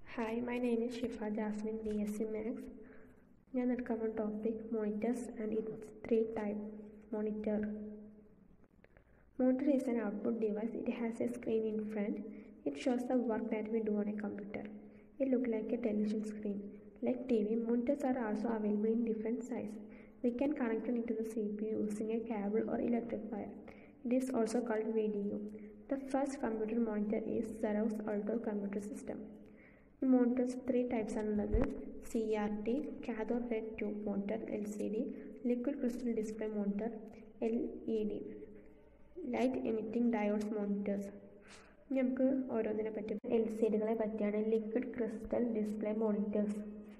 Hi my name is Shifa Jasmine B S C maths ഞാൻ എടുക്കാൻ പോകുന്ന topic monitors and it's three type monitor Monitor is an output device. It has a screen in front. It shows the work that we do on a computer. It looks like a television screen. Like TV, monitors are also available in different size. We can connect it into the CPU using a cable or electric wire. It is also called VDU. The first computer monitor is Xerox Alto computer system. ഈ monitors three types ആണുള്ളത് C R T cathode red tube monitor L C D liquid crystal display monitor L E D light emitting diodes monitors ഇനി നമുക്ക് ഓരോന്നിനെ പറ്റി L C ഡികളെ പറ്റിയാണ് liquid crystal display monitors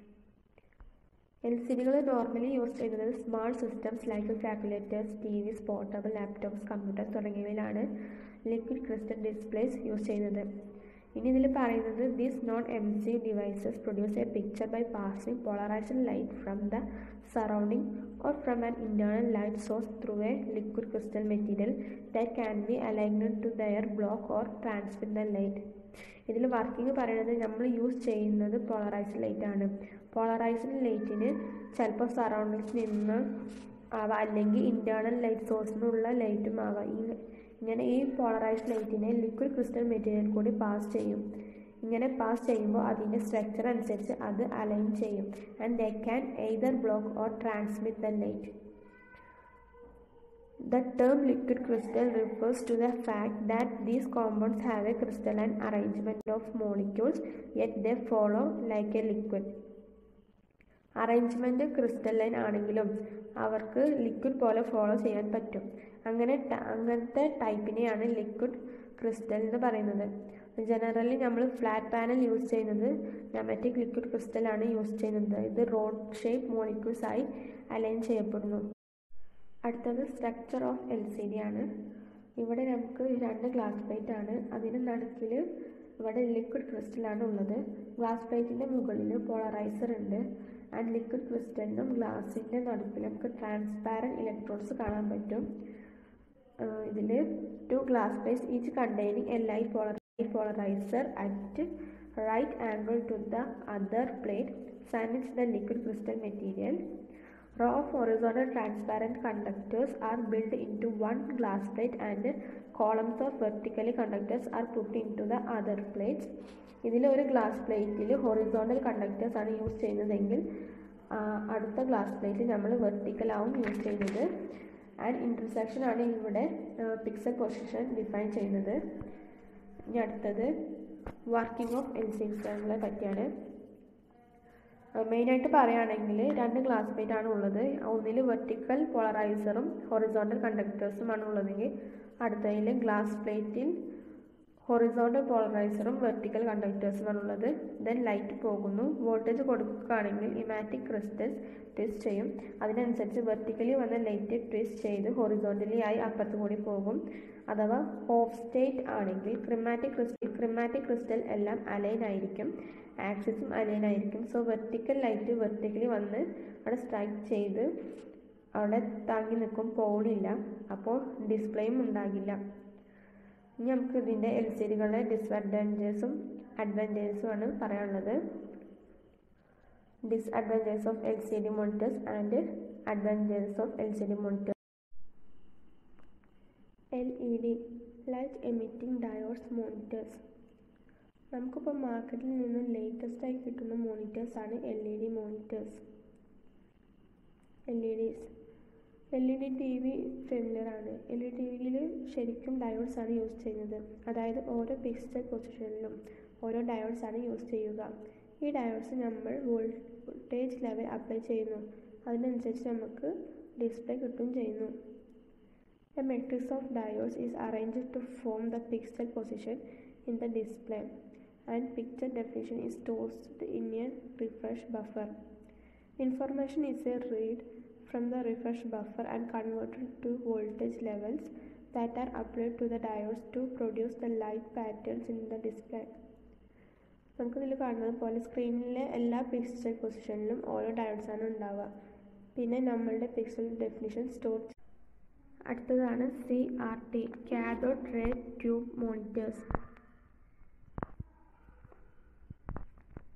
L C ഡികൾ normally use ചെയ്യുന്നത് smart systems like calculators TVs portable laptops computers തുടങ്ങിയവയിലാണ് liquid crystal displays use ചെയ്യുന്നത് ഇനി ഇതിൽ പറയുന്നത് these non M C devices produce a picture by passing polarised light from the surrounding or from an internal light source through a liquid crystal material that can be aligned to their block or transmit the light ഇതിൽ working പറയുന്നത് നമ്മൾ use ചെയ്യുന്നത് polarised light ആണ് polarised ലൈറ്റിന് ചിലപ്പോൾ സറൗണ്ടിങ്സിൽ നിന്ന് ആവാം അല്ലെങ്കിൽ ഇൻറ്റേർണൽ ലൈറ്റ് സോഴ്സിൽ നിന്നുള്ള ലൈറ്റും ആവാം ഈ ഇങ്ങനെ ഈ പോളറൈസ്ഡ് ലൈറ്റിനെ ലിക്വിഡ് ക്രിസ്റ്റൽ മെറ്റീരിയൽ കൂടി പാസ് ചെയ്യും ഇങ്ങനെ പാസ് ചെയ്യുമ്പോൾ അതിൻ്റെ സ്ട്രക്ചർ അനുസരിച്ച് അത് അലൈൻ ചെയ്യും and they can either block or transmit the light The term liquid crystal refers to the fact that these compounds have a crystalline arrangement of molecules, yet they follow like a liquid. Arrangement crystalline ആണെങ്കിലും അവർക്ക് liquid പോലെ follow ചെയ്യാൻ പറ്റും അങ്ങനെ അങ്ങനത്തെ ടൈപ്പിനെയാണ് liquid crystal എന്ന് പറയുന്നത് generally നമ്മൾ ഫ്ലാറ്റ് പാനൽ യൂസ് ചെയ്യുന്നത് നമാറ്റിക് ലിക്വിഡ് ക്രിസ്റ്റലാണ് യൂസ് ചെയ്യുന്നത് ഇത് റോഡ് ഷേപ്പ് മോളിക്യൂൾസ് ആയി അലൈൻ ചെയ്യപ്പെടുന്നു അടുത്തത് structure of L C D ആണ് ഇവിടെ നമുക്ക് രണ്ട് ഗ്ലാസ് പ്ലേറ്റ് ആണ് അതിന് നടുക്കിൽ ഇവിടെ ലിക്വിഡ് ക്രിസ്റ്റലാണ് ഉള്ളത് ഗ്ലാസ് പ്ലേറ്റിൻ്റെ മുകളിൽ പോളറൈസർ ഉണ്ട് ആൻഡ് ലിക്വിഡ് ക്രിസ്റ്റലിനും ഗ്ലാസിൻ്റെ നടുക്കിൽ നമുക്ക് ട്രാൻസ്പാരൻറ്റ് ഇലക്ട്രോഡ്സ് കാണാൻ പറ്റും ഇതിൽ two glass plates each containing a light polar polarizer at right angle to the other plate sanits the liquid crystal material. Row of horizontal transparent conductors are built into one glass plate and columns of vertically conductors are put into the other plates. ഇതിൽ ഒരു glass പ്ലേറ്റിൽ horizontal conductors ആണ് use ചെയ്യുന്നതെങ്കിൽ അടുത്ത glass പ്ലേറ്റിൽ നമ്മൾ വെർട്ടിക്കലാവും use ചെയ്യുന്നത് ആൻഡ് ഇൻ്റർസെക്ഷൻ ആണ് ഇവിടെ പിക്സൽ പൊസിഷൻ ഡിഫൈൻ ചെയ്യുന്നത് ഇനി അടുത്തത് വർക്കിംഗ് ഓഫ് എൽ സി എക്സാമുകളെ പറ്റിയാണ് മെയിനായിട്ട് പറയുകയാണെങ്കിൽ രണ്ട് ഗ്ലാസ് പ്ലേറ്റ് ആണ് ഉള്ളത് ഒന്നിൽ വെർട്ടിക്കൽ പോളറൈസറും ഹൊറിസോണ്ടൽ കണ്ടക്ടേഴ്സുമാണ് ഉള്ളതെങ്കിൽ അടുത്തതിൽ ഗ്ലാസ് പ്ലേറ്റിൽ ഹൊറിസോണ്ടൽ പോളറൈസറും വെർട്ടിക്കൽ കണ്ടക്ടേഴ്സുമാണ് ഉള്ളത് ദെൻ ലൈറ്റ് പോകുന്നു വോൾട്ടേജ് കൊടുക്കുകയാണെങ്കിൽ ഇമാറ്റിക് ക്രിസ്റ്റൽസ് ട്വിസ്റ്റ് ചെയ്യും അതിനനുസരിച്ച് വെർട്ടിക്കലി വന്ന ലൈറ്റ് ട്വിസ്റ്റ് ചെയ്ത് ഹൊറിസോണ്ടലി ആയി അപ്പുറത്ത് കൂടി പോകും അഥവാ ഓഫ് സ്റ്റേറ്റ് ആണെങ്കിൽ ക്രിമാറ്റിക് ക്രിസ്റ്റൽ ക്രിമാറ്റിക് ക്രിസ്റ്റൽ എല്ലാം അലൈൻ ആയിരിക്കും ആക്സിസും അലൈൻ ആയിരിക്കും സോ വെർട്ടിക്കൽ ലൈറ്റ് വെർട്ടിക്കലി വന്ന് അവിടെ സ്ട്രൈക്ക് ചെയ്ത് അവിടെ തങ്ങി നിൽക്കും പോകണില്ല അപ്പോൾ ഡിസ്പ്ലേയും ഉണ്ടാകില്ല ഇനി നമുക്ക് ഇതിൻ്റെ എൽ സി ഡികളുടെ ഡിസ്അഡ്വാൻറ്റേജസും അഡ്വാൻറ്റേജസും ആണ് പറയാനുള്ളത് disadvantages of L C D monitors and advantages of L C D monitors L E D light emitting diodes monitors നമുക്കിപ്പോൾ മാർക്കറ്റിൽ നിന്നും ലേറ്റസ്റ്റ് ആയി കിട്ടുന്ന മോണിറ്റേഴ്സ് ആണ് L E D monitors L E Ds L E D T V familiar ആണ് L E T വിയിൽ ശരിക്കും diodes ആണ് യൂസ് ചെയ്യുന്നത് അതായത് ഓരോ പിക്സൽ പൊസിഷനിലും ഓരോ ഡയോഡ്സ് ആണ് യൂസ് ചെയ്യുക ഈ ഡയോഡ്സ് നമ്മൾ വോൾട്ടേജ് ലെവൽ അപ്ലൈ ചെയ്യുന്നു അതിനനുസരിച്ച് നമുക്ക് ഡിസ്പ്ലേ കിട്ടുകയും ചെയ്യുന്നു A matrix of diodes is arranged to form the pixel position in the display and picture definition is stored in a refresh buffer. Information is a read from the refresh buffer and converted to voltage levels that are applied to the diodes to produce the light patterns in the display. നമുക്കിതിൽ കാണുന്നത് പോലെ സ്ക്രീനിലെ എല്ലാ pixel പൊസിഷനിലും ഓരോ diodes ആണ് ഉണ്ടാവുക പിന്നെ നമ്മളുടെ pixel definition store അടുത്തതാണ് C R T cathode ray tube monitors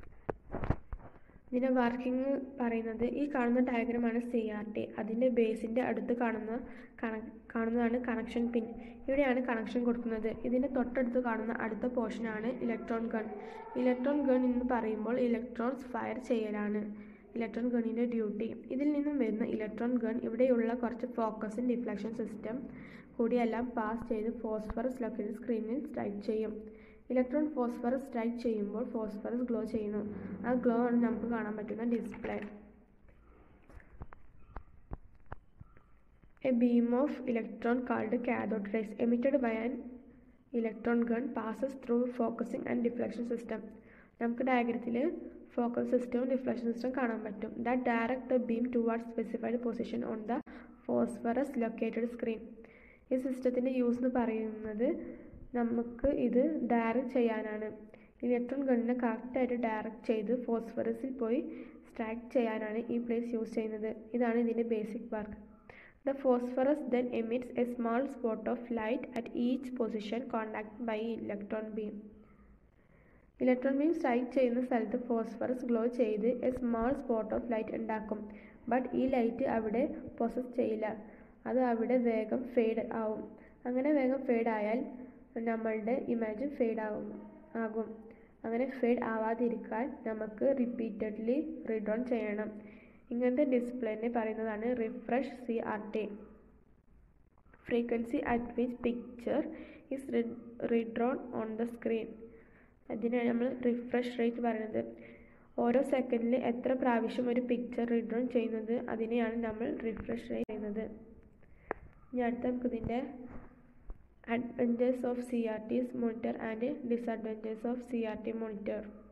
ഇതിൻ്റെ വർക്കിംഗ് പറയുന്നത് ഈ കാണുന്ന ഡയഗ്രമാണ് സി ആർ ടി അതിൻ്റെ ബേസിൻ്റെ അടുത്ത് കാണുന്ന കണ കാണുന്നതാണ് കണക്ഷൻ പിൻ ഇവിടെയാണ് കണക്ഷൻ കൊടുക്കുന്നത് ഇതിൻ്റെ തൊട്ടടുത്ത് കാണുന്ന അടുത്ത പോർഷനാണ് ഇലക്ട്രോൺ ഗൺ ഇലക്ട്രോൺ ഗൺ എന്ന് പറയുമ്പോൾ ഇലക്ട്രോൺസ് ഫയർ ചെയ്യലാണ് ഇലക്ട്രോൺ ഗണ്ണിൻ്റെ ഡ്യൂട്ടി ഇതിൽ നിന്നും വരുന്ന ഇലക്ട്രോൺ ഗൺ ഇവിടെയുള്ള കുറച്ച് ഫോക്കസും ഡിഫ്ലക്ഷൻ സിസ്റ്റം കൂടിയെല്ലാം പാസ് ചെയ്ത് ഫോസ്ഫറസ് ലൊക്കേറ്റ് സ്ക്രീനിൽ സ്ട്രൈക്ക് ചെയ്യും ഇലക്ട്രോൺ ഫോസ്ഫറസ് സ്ട്രൈക്ക് ചെയ്യുമ്പോൾ ഫോസ്ഫറസ് ഗ്ലോ ചെയ്യുന്നു ആ ഗ്ലോ ആണ് നമുക്ക് കാണാൻ പറ്റുന്ന display a beam of electron called cathode rays emitted by an electron gun passes through focusing and deflection system നമുക്ക് ഡയഗ്രത്തിൽ ഫോക്കസ് സിസ്റ്റവും ഡിഫ്ലക്ഷൻ സിസ്റ്റം കാണാൻ പറ്റും that direct the beam towards specified position on the phosphorus located screen ഈ സിസ്റ്റത്തിൻ്റെ use എന്ന് പറയുന്നത് നമുക്ക് ഇത് ഡയറക്റ്റ് ചെയ്യാനാണ് ഇലക്ട്രോൺ ഗണ്ണിനെ കറക്റ്റായിട്ട് ഡയറക്റ്റ് ചെയ്ത് ഫോസ്ഫറസിൽ പോയി സ്ട്രൈക്ക് ചെയ്യാനാണ് ഈ പ്ലേസ് യൂസ് ചെയ്യുന്നത് ഇതാണ് ഇതിൻ്റെ basic work the phosphorus then emits a small spot of light at each position contact by electron beam electron beam strike ചെയ്യുന്ന സ്ഥലത്ത് ഫോസ്ഫറസ് ഗ്ലോ ചെയ്ത് a small spot of light ഉണ്ടാക്കും but ഈ light അവിടെ പൊസസ് ചെയ്യില്ല അത് അവിടെ വേഗം ഫെയ്ഡ് ആവും അങ്ങനെ വേഗം ഫെയ്ഡ് ആയാൽ നമ്മളുടെ ഇമേജ് ഫെയ്ഡ് ആവും ആകും അങ്ങനെ ഫെയ്ഡ് ആവാതിരിക്കാൻ നമുക്ക് റിപ്പീറ്റഡ്ലി റീഡ്രോൺ ചെയ്യണം ഇങ്ങനത്തെ ഡിസ്പ്ലേനെ പറയുന്നതാണ് refresh C R T frequency at which picture is redrawn on the screen അതിനാണ് നമ്മൾ റിഫ്രഷ് റേറ്റ് പറയുന്നത് ഓരോ സെക്കൻഡിൽ എത്ര പ്രാവശ്യം ഒരു പിക്ചർ റീഡ്രോൺ ചെയ്യുന്നത് അതിനെയാണ് നമ്മൾ റിഫ്രഷ് റേറ്റ് ചെയ്യുന്നത് ഇനി അടുത്ത നമുക്ക് ഇതിൻ്റെ advantages of CRT's monitor and disadvantages of CRT monitor